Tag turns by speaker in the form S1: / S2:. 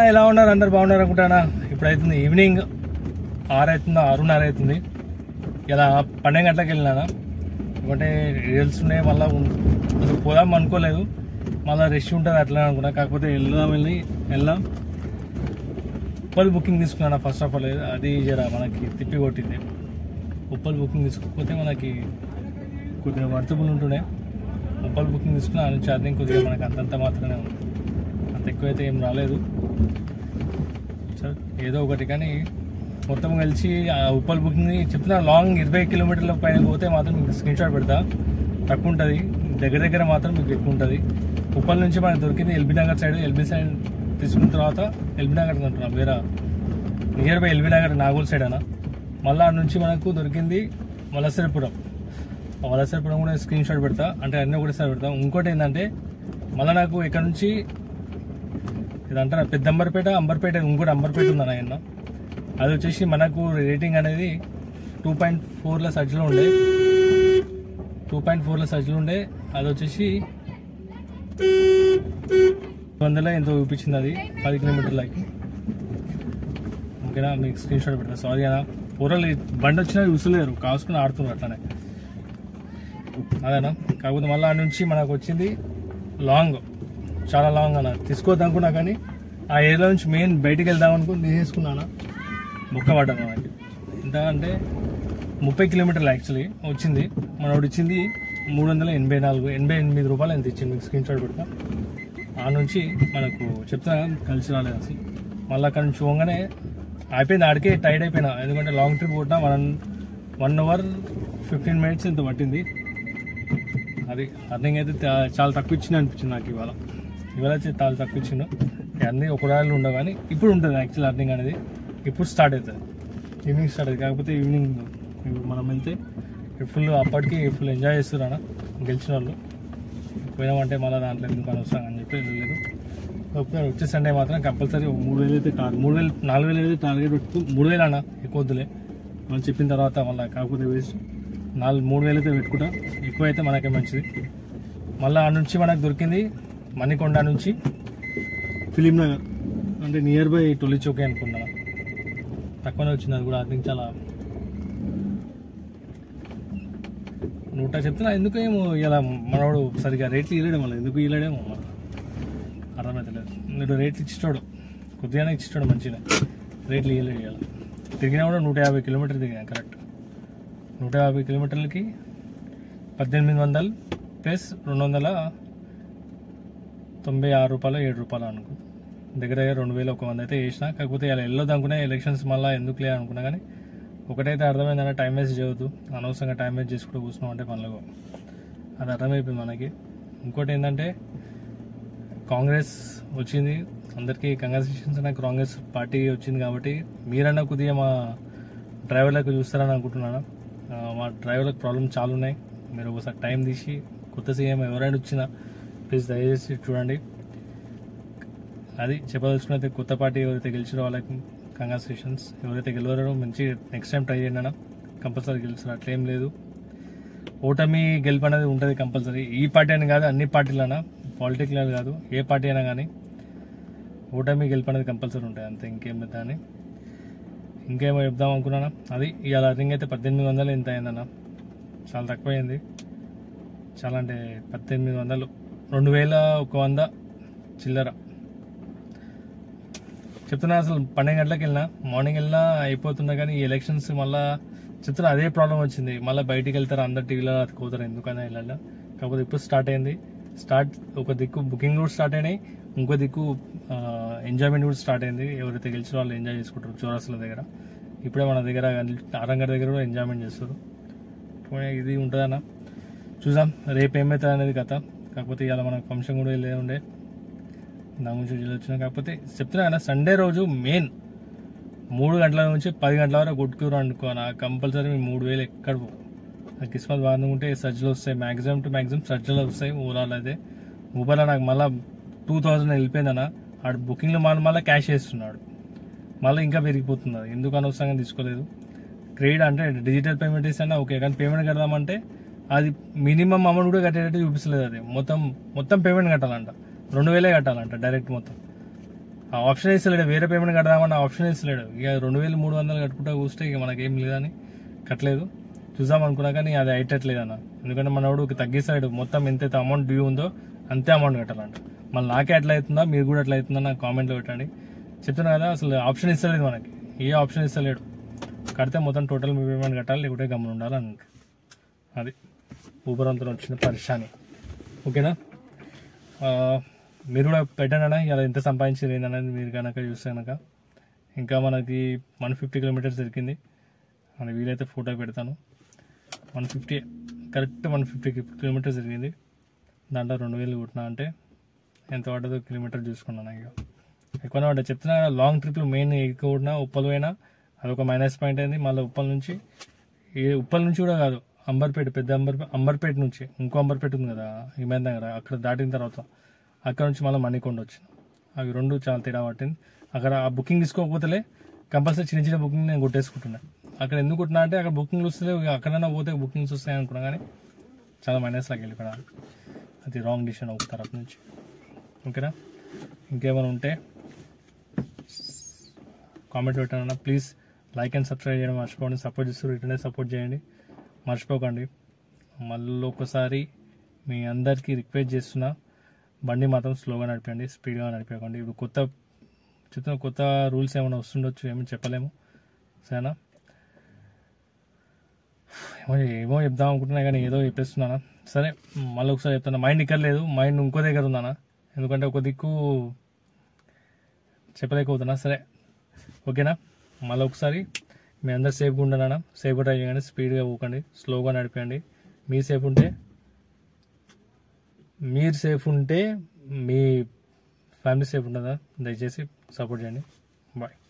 S1: ఎలా ఉన్నారు అందరు బాగున్నారు అనుకుంటానా ఇప్పుడైతుంది ఈవినింగ్ ఆరు అవుతుందా ఆరున్నర అవుతుంది ఇలా పన్నెండు గంటలకు వెళ్ళినానా ఎందుకంటే రీల్స్ ఉన్నాయి మళ్ళీ అసలు పోదాం అనుకోలేదు మళ్ళీ రెస్ట్ ఉంటుంది అట్లా అనుకున్నా కాకపోతే వెళ్దాం వెళ్ళి వెళ్దాం ఉప్పల్ బుకింగ్ తీసుకున్నాను ఫస్ట్ ఆఫ్ ఆల్ అది జర మనకి తిప్పి కొట్టింది ఉప్పల్ బుకింగ్ తీసుకోకపోతే మనకి కొద్దిగా వర్తబుల్ ఉంటుండే ఉప్పల్ బుకింగ్ తీసుకున్నా అని ఛార్జింగ్ కొద్దిగా మనకి అంతంత మాత్రమే ఉంది అంత ఎక్కువైతే ఏం రాలేదు సరే ఏదో ఒకటి కానీ మొత్తం కలిసి ఆ ఉప్పల్ బుకింగ్ చెప్తున్నా లాంగ్ ఇరవై కిలోమీటర్ల పైన పోతే మాత్రం మీకు స్క్రీన్ షాట్ పెడతా తక్కువ ఉంటుంది దగ్గర దగ్గర మాత్రం మీకు ఎక్కువ ఉంటుంది ఉప్పల్ నుంచి మనకు దొరికింది LB Nagar side LB side తీసుకున్న తర్వాత ఎల్బీ నగర్ అంటున్నాం వేరే nearby LB Nagar Nagole side అన్న మళ్ళీ ఆ నుంచి మనకు దొరికింది వలసరిపురం ఆ వలసరిపురం కూడా స్క్రీన్ షాట్ పెడతా అంటే అన్నీ ఒకటేసారి పెడతా ఇంకోటి ఏంటంటే మళ్ళీ నాకు ఇక్కడ నుంచి ఇది అంటారా పెద్ద అంబర్పేట అంబర్పేట ఇంకోటి అంబర్పేట ఉందన్న ఆయన అది వచ్చేసి మనకు రేటింగ్ అనేది టూ పాయింట్ ఫోర్ల సర్జ్లో ఉండే టూ పాయింట్ ఫోర్ల సర్జ్లో ఉండే అది వచ్చేసి వందల ఎంతో చూపించింది అది పది కిలోమీటర్లకి ఓకేనా మీకు స్క్రీన్ షాట్ పెడతా సారీ అన్న పూరలు బండి వచ్చినా చూసలేరు కాసుకుని ఆడుతున్నారు అట్లానే అదేనా కాకపోతే మళ్ళీ ఆ నుంచి మనకు వచ్చింది లాంగ్ చాలా లాంగ్ అన్న తీసుకోవద్దు అనుకున్నా కానీ ఆ ఏరియా నుంచి మెయిన్ బయటికి వెళ్దాం అనుకుని తీసేసుకున్నాను బుక్క పడ్డాను మనకి ఎంత అంటే ముప్పై కిలోమీటర్లు యాక్చువల్లీ వచ్చింది మనోడు ఇచ్చింది మూడు వందల ఎనభై నాలుగు ఎనభై ఎనిమిది రూపాయలు ఎంత ఇచ్చింది మీకు స్క్రీన్ షాట్ పెడతా ఆ నుంచి మనకు చెప్తా కలిసి రాలేదు అసలు మళ్ళీ అక్కడ నుంచి పోగానే అయిపోయింది ఆడికే టైర్డ్ అయిపోయినా ఎందుకంటే లాంగ్ ట్రిప్ కొట్టినా one one hour fifteen minutes ఇంత పట్టింది అది అర్థం అయితే తా- చాలా తక్కువ ఇచ్చింది అనిపించింది నాకు ఇవాళ ఇవాళ అయితే చాలా తక్కువ ఇచ్చిండు అన్నీ ఒక రాళ్ళు ఉండవు కానీ ఇప్పుడు ఉంటుంది యాక్చువల్ అర్థం అనేది ఇప్పుడు స్టార్ట్ అవుతుంది ఈవినింగ్ స్టార్ట్ అవుతుంది కాకపోతే ఈవినింగ్ ఇప్పుడు మనం వెళ్తే ఫుల్ అప్పటికి ఫుల్ ఎంజాయ్ చేస్తున్నా గెలిచిన వాళ్ళు పోయినామంటే మళ్ళీ దాంట్లో ఎందుకు అనవసరం అని చెప్పి వెళ్ళలేదు కాకపోతే వచ్చే సండే మాత్రం కంపల్సరీ మూడు వేలు అయితే టార్గెట్ మూడు వేలు నాలుగు వేలు అయితే టార్గెట్ పెట్టుకు మూడు వేలు అన్న ఎక్కువ వద్దులే మనం చెప్పిన తర్వాత మళ్ళీ కాకపోతే వేస్ట్ నాలుగు మూడు వేలు అయితే పెట్టుకుంటా ఎక్కువ అయితే మనకే మంచిది మళ్ళీ ఆ నుంచి మనకు దొరికింది మణికొండ నుంచి ఫిలిం నగర్ అంటే నియర్ బై టొలి చౌకే అనుకున్నా తక్కువనే వచ్చింది అది కూడా ఐ థింక్ చాలా నూట చెప్తున్నా ఎందుకు ఏమో ఇలా మనవాడు సరిగా రేట్లు ఇవ్వలేడు మళ్ళీ ఎందుకు ఇవ్వలేడేమో మరి అర్థమవుతలేదు మీరు రేట్లు ఇచ్చిస్తాడు కొద్దిగానే ఇచ్చిస్తాడు మంచిగా రేట్లు ఇవ్వలేడు ఇలా తిరిగినా కూడా నూట యాభై కిలోమీటర్లు తిరిగాను కరెక్ట్ నూట యాభై కిలోమీటర్లకి పద్దెనిమిది వందలు ప్లస్ రెండు వందల తొంభై ఆరు రూపాయలు ఏడు రూపాయలు అనుకో దగ్గర దగ్గర రెండు వేలు ఒక వంద అయితే వేసిన కాకపోతే ఇలా వెళ్ళొద్దు అనుకున్నా ఎలక్షన్స్ మళ్ళీ ఎందుకు లే అనుకున్నా కానీ ఒకటైతే అర్థమైందంటే టైం వేస్ట్ చేయవద్దు అనవసరంగా టైం వేస్ట్ చేసుకుంటూ కూర్చున్నాం అంటే పనులు అది అర్థమైపోయింది మనకి ఇంకోటి ఏంటంటే కాంగ్రెస్ వచ్చింది అందరికీ కంగ్రాచులేషన్స్ నాకు కాంగ్రెస్ పార్టీ వచ్చింది కాబట్టి మీరన్నా కొద్దిగా మా డ్రైవర్లకు చూస్తారని అనుకుంటున్నాను ఆ, మా డ్రైవర్లకు ప్రాబ్లమ్ చాలా ఉన్నాయి మీరు ఒకసారి టైం తీసి కొత్త సీఎం ఎవరైనా వచ్చినా ప్లీజ్ దయచేసి చూడండి అది చెప్పదలుచుకున్నైతే కొత్త పార్టీ ఎవరైతే గెలిచారో వాళ్ళకి కంగ్రాచులేషన్స్ ఎవరైతే గెలవరో మంచి నెక్స్ట్ టైం ట్రై చేయండి అన్న కంపల్సరీ గెలుస్తారు అట్లేం లేదు ఓటమి గెలుపు అనేది ఉంటుంది కంపల్సరీ ఈ పార్టీ అని కాదు అన్ని పార్టీలైనా పాలిటిక్లో కాదు ఏ పార్టీ అయినా కానీ ఓటమి గెలుపు అనేది కంపల్సరీ ఉంటుంది అంతే ఇంకేం లేదు అని ఇంకేమో చెప్దాం అనుకున్నానా అది ఇవాళ రింగ్ అయితే పద్దెనిమిది వందలు ఎంత అయిందన్న చాలా తక్కువైంది చాలా అంటే పద్దెనిమిది వందలు రెండు వేల ఒక వంద చిల్లర చెప్తున్నా అసలు పన్నెండు గంటలకు వెళ్ళినా మార్నింగ్ వెళ్ళినా అయిపోతున్నా కానీ ఈ ఎలక్షన్స్ మళ్ళా చెప్తున్నా అదే ప్రాబ్లం వచ్చింది మళ్ళీ బయటికి వెళ్తారు అందరు టీవీలో అతుకుతారు ఎందుకని వెళ్ళాలి కాకపోతే ఇప్పుడు స్టార్ట్ అయింది స్టార్ట్ ఒక దిక్కు బుకింగ్ కూడా స్టార్ట్ అయినాయి ఇంకో దిక్కు ఎంజాయ్మెంట్ కూడా స్టార్ట్ అయింది ఎవరైతే గెలిచిన వాళ్ళు ఎంజాయ్ చేసుకుంటారు చౌరస్ల దగ్గర ఇప్పుడే మన దగ్గర ఆరంగర్ దగ్గర కూడా ఎంజాయ్మెంట్ చేస్తారు పోనీ ఇది ఉంటుందన్న చూద్దాం రేపు ఏమవుతుంది అనేది కథ కాకపోతే ఇవాళ మనకు ఫంక్షన్ కూడా వెళ్ళే ఉండే దాని గురించి వచ్చిన కాకపోతే చెప్తున్నా కదా సండే రోజు మెయిన్ మూడు గంటల నుంచి పది గంటల వరకు కొట్టుకురు అనుకో నా కంపల్సరీ మీ మూడు వేలు ఎక్కడ పోవు. ఆ కిస్మత్ బాగుంటే సజ్జలు వస్తాయి మ్యాక్సిమం టు మ్యాక్సిమం సజ్జలు వస్తాయి ఊరాలు అయితే ఊబర్లో నాకు మళ్ళీ టూ థౌజండ్ వెళ్ళిపోయిందన్న ఆడు బుకింగ్లో మళ్ళీ మళ్ళీ క్యాష్ చేస్తున్నాడు మళ్ళీ ఇంకా పెరిగిపోతుంది అది ఎందుకు అనవసరంగా తీసుకోలేదు క్రెడిట్ అంటే డిజిటల్ పేమెంట్ ఇస్తాను ఓకే కానీ పేమెంట్ కడదామంటే అది మినిమం అమౌంట్ కూడా కట్టేటట్టు చూపిస్తలేదు అది మొత్తం మొత్తం పేమెంట్ కట్టాలంట రెండు వేలే కట్టాలంట డైరెక్ట్ మొత్తం ఆ ఆప్షన్ ఇస్తలేడు వేరే పేమెంట్ కడదామని ఆప్షన్ ఇస్తలేడు ఇక రెండు వేలు మూడు వందలు కట్టుకుంటా కూస్తే ఇక మనకేం లేదని కట్టలేదు చూద్దాం అనుకున్నా కానీ అది అయ్యేటట్లేదు అన్న ఎందుకంటే మనోడు తగ్గిస్తాడు మొత్తం ఎంతైతే అమౌంట్ డ్యూ ఉందో అంతే అమౌంట్ కట్టాలంట మళ్ళీ నాకే ఎట్లా అవుతుందా మీరు కూడా ఎట్లా అవుతుందా నాకు కామెంట్లో పెట్టండి చెప్తున్నా కదా అసలు ఆప్షన్ ఇస్తలేదు మనకి ఏ ఆప్షన్ ఇస్తలేడు కడితే మొత్తం టోటల్ మీ పేమెంట్ కట్టాలి లేకుంటే గమనం ఉండాలి అన్నట్టు అది ఊబర్ అంతా వచ్చిన పరిశాని ఓకేనా ఆ, మీరు కూడా పెట్టండి ఇలా ఎంత సంపాదించారు ఏంటనేది మీరు కనుక చూస్తే కనుక ఇంకా మనకి వన్ ఫిఫ్టీ కిలోమీటర్స్ దొరికింది మన వీలైతే ఫోటో పెడతాను one fifty correct one fifty kilometres జరిగింది దాంట్లో రెండు వేలు కొట్టినా అంటే ఎంత పడ్డదో కిలోమీటర్ చూసుకున్నాను ఇక ఎక్కువనే పడ్డా చెప్తున్నా కదా, లాంగ్ ట్రిప్లు మెయిన్ ఎక్కువ కొట్టినా ఉప్పలు పోయినా అదొక మైనస్ పాయింట్ అయింది మళ్ళీ ఉప్పల్ నుంచి ఏ ఉప్పల్ నుంచి కూడా కాదు అంబర్పేట పెద్ద అంబర్ అంబర్పేట నుంచి ఇంకో అంబర్పేట ఉంది కదా హిమాయత్ నగర్ అక్కడ దాటిన తర్వాత అక్కడ నుంచి మళ్ళీ మణికొండ వచ్చిన అవి రెండు చాలా తేడా పట్టింది అక్కడ ఆ బుకింగ్ తీసుకోకపోతేలే కంపల్సరీ చిన్న చిన్న బుకింగ్ నేను కొట్టేసుకుంటున్నా అక్కడ ఎందుకు కొట్టినా అంటే అక్కడ బుకింగ్లు వస్తే అక్కడైనా పోతే బుకింగ్స్ వస్తాయి అనుకున్నా కానీ చాలా మైనస్ లాగా వెళ్ళిపోయాను అది రాంగ్ డిసిషన్ ఒక తరపు నుంచి ఓకేనా ఇంకేమైనా ఉంటే కామెంట్ పెట్టండి ప్లీజ్ లైక్ అండ్ సబ్స్క్రైబ్ చేయడం మర్చిపోండి సపోర్ట్ చేస్తూ రిటర్న్ సపోర్ట్ చేయండి మర్చిపోకండి మళ్ళీ ఒకసారి మీ అందరికీ రిక్వెస్ట్ చేస్తున్నా బండి మాత్రం స్లోగా నడిపండి స్పీడ్గా నడిపేయకండి ఇప్పుడు కొత్త చెప్తున్న కొత్త రూల్స్ ఏమైనా వస్తుండొచ్చు ఏమీ చెప్పలేము సరేనా ఏమో ఏమో చెప్దాం అనుకుంటున్నా కానీ ఏదో చెప్పేస్తున్నానా సరే మళ్ళీ ఒకసారి చెప్తాను మైండ్ ఇక్కడ లేదు మైండ్ ఇంకో దగ్గర ఉందానా ఎందుకంటే ఒక దిక్కు చెప్పలేకపోతున్నా సరే ఓకేనా మళ్ళీ ఒకసారి మీ అందరు సేఫ్గా ఉండనా సేఫ్గా డ్రైవ్ చేయండి స్పీడ్గా పోకండి స్లోగా నడిపండి మీ సేఫ్ ఉంటే మీరు సేఫ్ ఉంటే మీ ఫ్యామిలీ సేఫ్ ఉంటుందా దయచేసి సపోర్ట్ చేయండి బాయ్